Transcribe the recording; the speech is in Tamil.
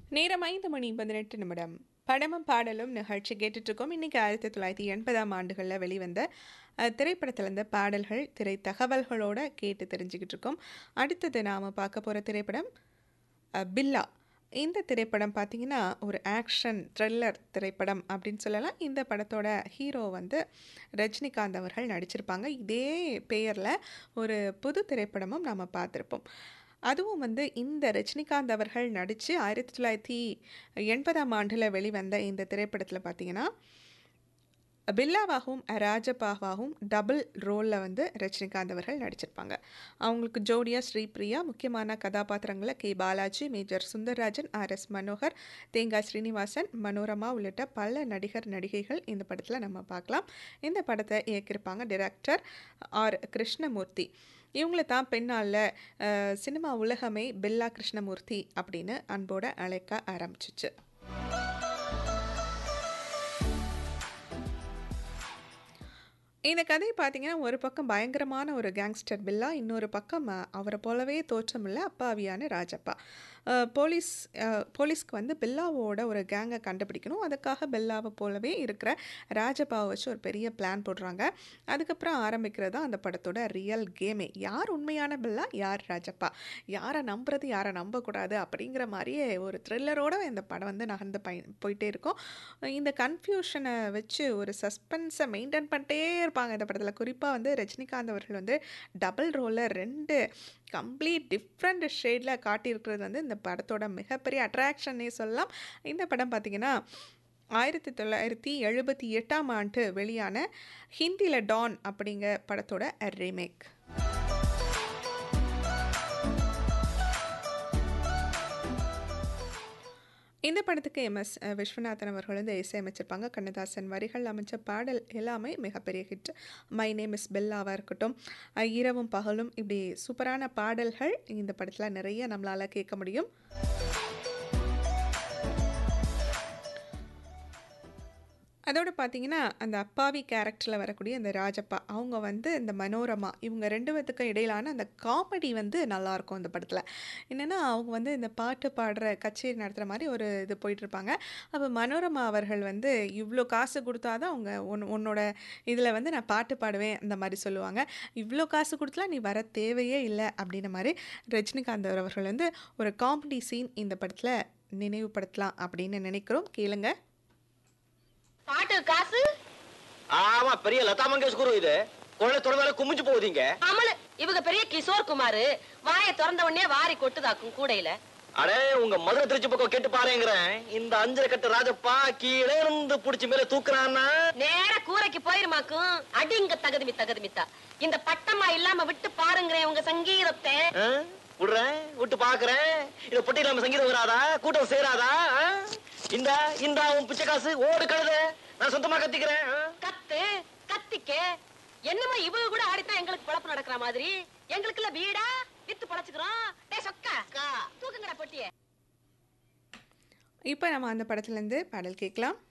நேரம் ஐந்து மணி பதினெட்டு நிமிடம் படமும் பாடலும் நிகழ்ச்சி கேட்டுட்டு இருக்கோம் இன்னைக்கு ஆயிரத்தி தொள்ளாயிரத்தி எண்பதாம் ஆண்டுகளில் வெளிவந்த அஹ், திரைப்படத்துல இருந்த பாடல்கள் திரை தகவல்களோட கேட்டு தெரிஞ்சுக்கிட்டு இருக்கோம் அடுத்தது நாம் பார்க்க போகிற திரைப்படம் அஹ், பில்லா இந்த திரைப்படம் பார்த்தீங்கன்னா ஒரு ஆக்ஷன் த்ரில்லர் திரைப்படம் அப்படின்னு சொல்லலாம் இந்த படத்தோட ஹீரோ வந்து ரஜினிகாந்த் அவர்கள் நடிச்சிருப்பாங்க இதே பெயரில் ஒரு புது திரைப்படமும் நாம் பார்த்துருப்போம் அதுவும் வந்து இந்த ரஜினிகாந்த் அவர்கள் நடித்து ஆயிரத்தி தொள்ளாயிரத்தி எண்பதாம் ஆண்டில் வெளிவந்த இந்த திரைப்படத்தில் பார்த்தீங்கன்னா பில்லாவாகவும் ராஜபாவாகவும் டபுள் ரோலில் வந்து ரஜினிகாந்த் அவர்கள் நடிச்சிருப்பாங்க அவங்களுக்கு ஜோடியா ஸ்ரீபிரியா முக்கியமான கதாபாத்திரங்களை K Balaji major Sundarrajan R S Manohar Thengai Srinivasan Manorama உள்ளிட்ட பல நடிகர் நடிகைகள் இந்த படத்தில் நம்ம பார்க்கலாம் இந்த படத்தை இயக்கியிருப்பாங்க டிரெக்டர் ஆர் கிருஷ்ணமூர்த்தி இவங்கள தான் பின்னால் சினிமா உலகமே பில்லா கிருஷ்ணமூர்த்தி அப்படின்னு அன்போட அழைக்க ஆரம்பிச்சிச்சு இந்த கதை பார்த்தீங்கன்னா ஒரு பக்கம் பயங்கரமான ஒரு கேங்ஸ்டர் பில்லா இன்னொரு பக்கம் அஹ், அவரை போலவே தோற்றமுள்ள அப்பாவியான ராஜப்பா அஹ், போலீஸ் அஹ், போலீஸ்க்கு வந்து பில்லாவோட ஒரு கேங்கை கண்டுபிடிக்கணும் அதுக்காக பில்லாவை போலவே இருக்கிற ராஜப்பாவை வச்சு ஒரு பெரிய பிளான் போடுறாங்க அதுக்கப்புறம் ஆரம்பிக்கிறது தான் அந்த படத்தோட ரியல் கேமே யார் உண்மையான பில்லா யார் ராஜப்பா யாரை நம்புறது யாரை நம்பக்கூடாது அப்படிங்கிற மாதிரியே ஒரு த்ரில்லரோட இந்த படம் வந்து நகர்ந்து பய போயிட்டே இருக்கும் இந்த கன்ஃபியூஷனை வச்சு ஒரு சஸ்பென்ஸை மெயின்டைன் பண்ணிட்டே இருப்பாங்க இந்த படத்தில் குறிப்பாக வந்து ரஜினிகாந்த் அவர்கள் வந்து டபுள் ரோலில் ரெண்டு கம்ப்ளீட் டிஃப்ரெண்ட் ஷேடில் காட்டியிருக்கிறது வந்து இந்த படத்தோட மிகப்பெரிய அட்ராக்ஷன்னே சொல்லலாம் இந்த படம் பார்த்திங்கன்னா ஆயிரத்தி தொள்ளாயிரத்தி எழுபத்தி எட்டாம் ஆண்டு வெளியான ஹிந்தியில் டான் அப்படிங்கிற படத்தோட ரீமேக் இந்த படத்துக்கு எம்எஸ் விஸ்வநாதன் அவர்கள் வந்து இசையமைச்சிருப்பாங்க கண்ணதாசன் வரிகள் அமைச்ச பாடல் எல்லாமே மிகப்பெரிய ஹிட் மை நேம் இஸ் பெல்லாவாக இருக்கட்டும் அஹ் இரவும் பகலும் இப்படி சூப்பரான பாடல்கள் இந்த படத்தில் நிறைய நம்மளால் கேட்க முடியும் அதோடு பார்த்தீங்கன்னா அந்த அப்பாவி கேரக்டரில் வரக்கூடிய அந்த ராஜப்பா அவங்க வந்து இந்த மனோரமா இவங்க ரெண்டு பேத்துக்கும் இடையிலான அந்த காமெடி வந்து நல்லாயிருக்கும் இந்த படத்தில் என்னென்னா அவங்க வந்து இந்த பாட்டு பாடுற கச்சேரி நடத்துகிற மாதிரி ஒரு இது போயிட்டுருப்பாங்க அப்போ மனோரமா அவர்கள் வந்து இவ்வளோ காசு கொடுத்தாதான் அவங்க உன் உன்னோட இதில் வந்து நான் பாட்டு பாடுவேன் அந்த மாதிரி சொல்லுவாங்க இவ்வளோ காசு கொடுத்தலாம் நீ வர தேவையே இல்லை அப்படின்ற மாதிரி ரஜினிகாந்த் அவர்கள் வந்து ஒரு காமெடி சீன் இந்த படத்தில் நினைவுபடுத்தலாம் அப்படின்னு நினைக்கிறோம் கேளுங்க பாட்டு காசு ஆமா பெரிய லதா மங்கேஷ்கர் இது குழந்தை தொடர்ந்தால குமிஞ்சு போகுதீங்க அமலு இவங்க பெரிய கிஷோர் குமார் வாயை திறந்த உடனே வாரி கொட்டுதாக்கும் கூடையில அடே உங்க மதுரை திருச்சி பக்கம் கேட்டு பாருங்கிறேன் இந்த அஞ்சரை கட்டு ராஜப்பா கீழே இருந்து புடிச்சு மேல தூக்குறான்னா நேர கூரைக்கு போயிருமாக்கும் அடிங்க தகுதிமி தகுதிமித்தா இந்த பட்டமா இல்லாம விட்டு பாருங்கிறேன் உங்க சங்கீதத்தை ஆ? விடுறேன் விட்டு பாக்குறேன் இத பொட்டி இல்லாம சங்கீதம் வராதா கூட்டம் சேராதா ஆ? இந்தா இந்தா உன் பிச்சை காசு ஓடு கழுத நான் சொந்தமா கத்திக்கிறேன் ஆ? கத்து கத்திக்க என்னமோ இவங்க கூட ஆடித்தான் எங்களுக்கு பொழப்பு நடக்கிற மாதிரி எங்களுக்குள்ள வீடா வித்து பொழைச்சுக்கிறோம் டேய் சொக்கா தூக்குங்கடா பொட்டிய இப்போ நம்ம அந்த படத்துலேருந்து பாடல் கேட்கலாம்